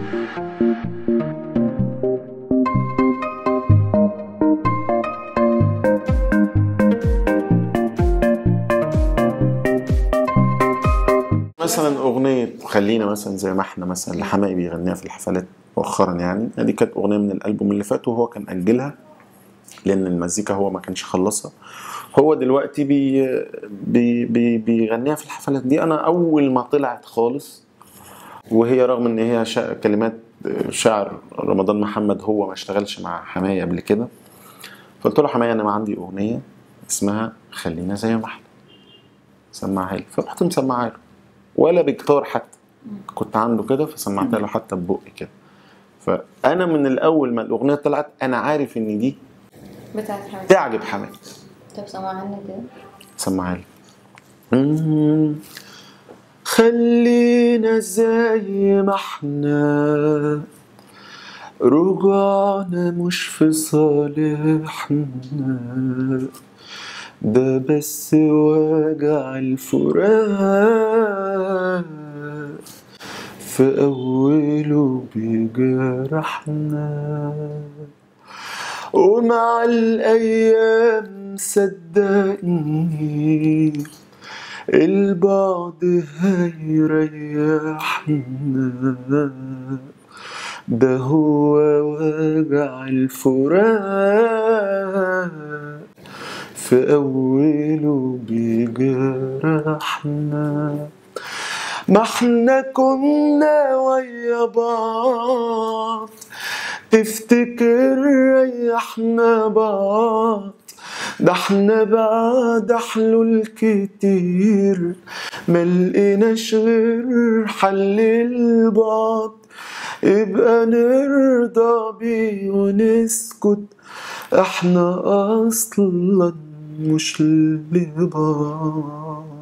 مثلا اغنيه خلينا مثلا زي ما احنا مثلا اللي حماقي بيغنيها في الحفلات مؤخرا يعني دي كانت اغنيه من الالبوم اللي فات وهو كان اجلها لان المزيكا هو ما كانش خلصها هو دلوقتي بي بي بي بيغنيها في الحفلات دي انا اول ما طلعت خالص وهي رغم ان هي شا كلمات شاعر رمضان محمد هو ما اشتغلش مع حماية قبل كده فقلت له حماية انا ما عندي اغنيه اسمها خلينا زي ما احنا سمعها لي فرحت مسمعها له ولا بجيتار حتى كنت عنده كده فسمعتها له حتى ببقي كده فانا من الاول ما الاغنيه طلعت انا عارف ان دي بتاعت حمد تعجب حماية طب سمعها لنا كده سمعها لي مم. خلينا زي ما احنا رجعنا مش في صالحنا ده بس وجع الفراق في أوله بيجرحنا ومع الأيام صدقني البعد هيريحنا ده هو وجع الفراق في أوله بيجرحنا ما احنا كنا ويا بعض تفتكر ريحنا بعض ده احنا بعد حلول كتير ملقناش غير حل البعض يبقى نرضى بيه ونسكت احنا اصلا مش لبعض